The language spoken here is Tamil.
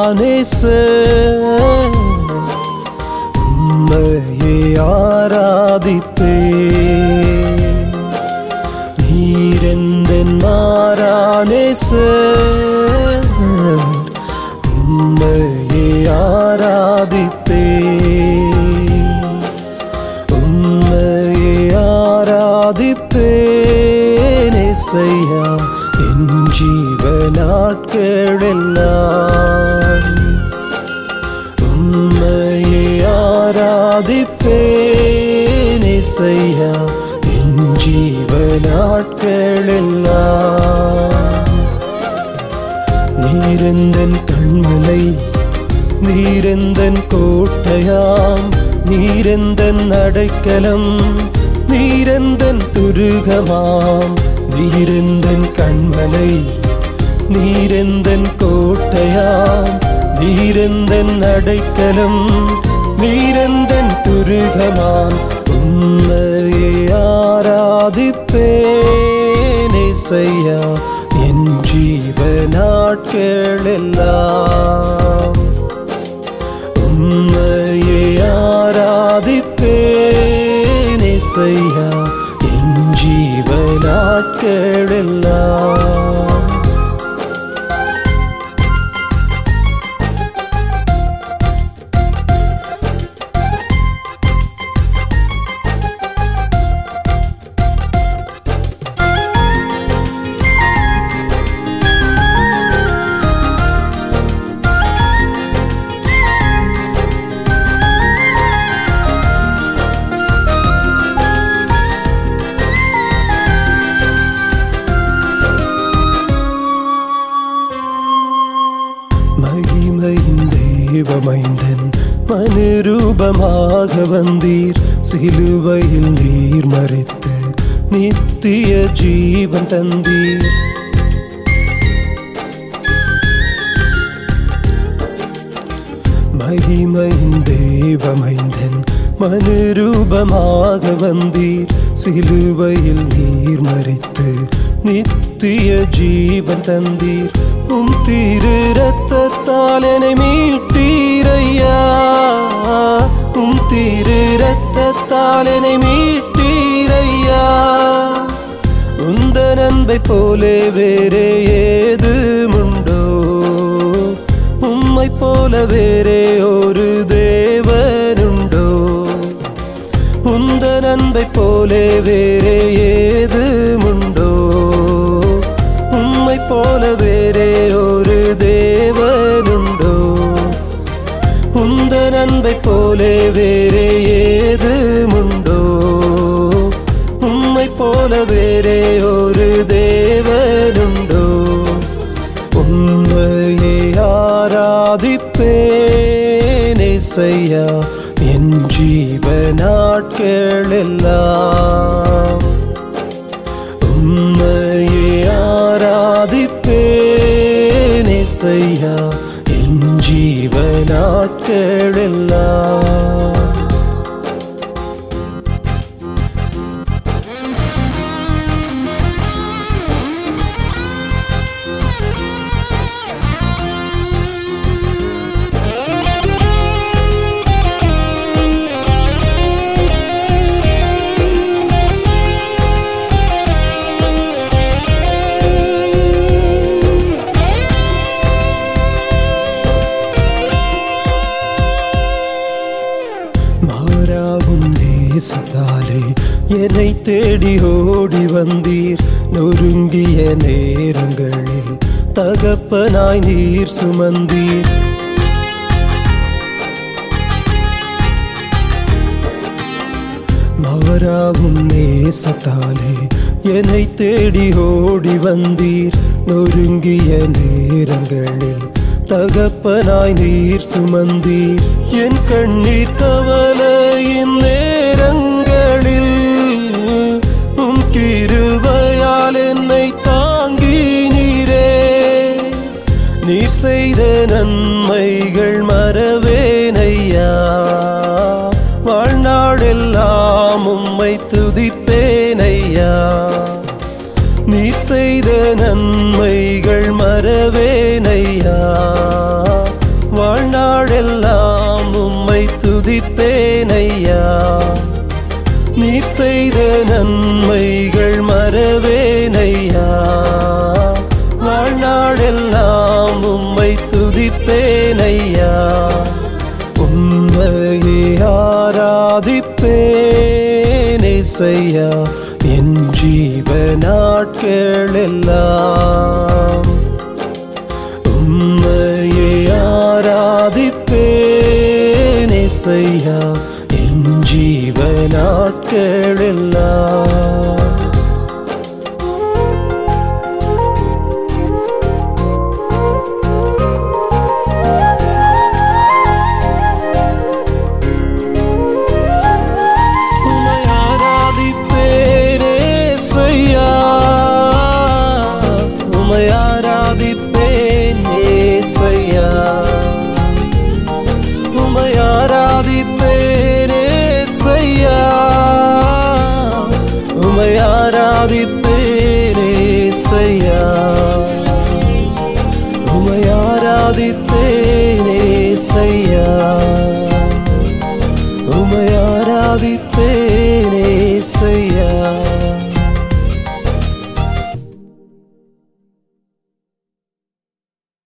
நேச உம்மையே ஆராதிப்பே நீரெந்தன் மாறானேச உம்மையே ஆராதிப்பே உம்மையே ஆராதிப்பேனேசையா என் ஜீவ நாட்களெல்லாம் உம்மையே ஆராதிப்பேனேசையா என் ஜீவ நாட்களெல்லாம் நீரெந்தன் கண்மலை நீரெந்தன் கோட்டையாம் நீரெந்தன் அடைக்கலம் நீரெந்தன் துருகமாம் நீரெந்தன் கண்மலை நீரெந்தன் கோட்டையாம் நீரெந்தன் அடைக்கலம் நீரெந்தன் துருகமாம் உம்மையே ஆராதிப்பேனேசையா என் ஜீவ நாட்களெல்லாம் உம்மையே ஆராதிப்பேனேசையா என் ஜீவ நாட்களெல்லாம் மகிமையின் தேவமைந்தன் மனுரூபமாக வந்தீர் சிலுவையில் நீர் மறித்து நித்திய ஜீவன் தந்தீர் மகிமையின் தேவமைந்தன் மனுரூபமாக வந்தீர் சிலுவையில் நீர் மறித்து நித்திய ஜீவன் தந்தீர் உம் திரு ரத்தத்தால் என்னை மீட்டீரையா உம் திரு ரத்தத்தால் என்னை மீட்டீரையா உந்த நண்பை போலே வேறே ஏதுமுண்டோ உம்மை போல வேறே ஒரு தேவனுண்டோ உந்த நண்பை போலே வேறே ஏதுமுண்டோ உம்மை போல வேறே ஒரு தேவனுண்டோ உந்த நண்பை போலே வேறே ஏதுமுண்டோ உம்மை போல வேறே ஒரு தேவனுண்டோ உண்மையை ஆராதிப்பேனேசையா என் ஜீவ நாட்களெல்லாம் உம்மையை ஆராதிப்பேனேசையா என் ஜீவ நாட்களெல்லாம் மாறாவும் நேசத்தாலே என்னை தேடி ஓடி வந்தீர் நொறுங்கிய நேரங்களில் தகப்பனாய் நீர் சுமந்தீர் மாறாவும் நேசத்தாலே என்னை தேடி ஓடி வந்தீர் நொறுங்கிய நேரங்களில் தகப்பனாய் நீர் சுமந்தீர் என் கண்ணீர் கவலையின் நேரங்களில் உம் கிருபையால் என்னை தாங்கி நீரே நீர் செய்த நன்மைகள் மறவேனையா வாழ்நாளெல்லாம் உம்மை துதிப்பேனையா நீர் செய்த நன்மைகள் மறவேனையா வாழ்நாளெல்லாம் உம்மை துதிப்பேனையா நீர் செய்த நன்மைகள் மறவேனையா வாழ்நாளெல்லாம் உம்மை துதிப்பேனையா உண்மையை ஆராதிப்பேனே செய்யா என் ஜீவ நாட்களெல்லாம் உம்மையை ஆராதிப்பேனே செய்யா என் ஜீவ நாட்களெல்லாம் உம்மை ஆராதிப்பேனே செய்யா உம்மை ஆராதிப்பேனே செய்யா உம்மை ஆராதிப்பேனே செய்யா உம்மை ஆராதிப்பேனே செய்யா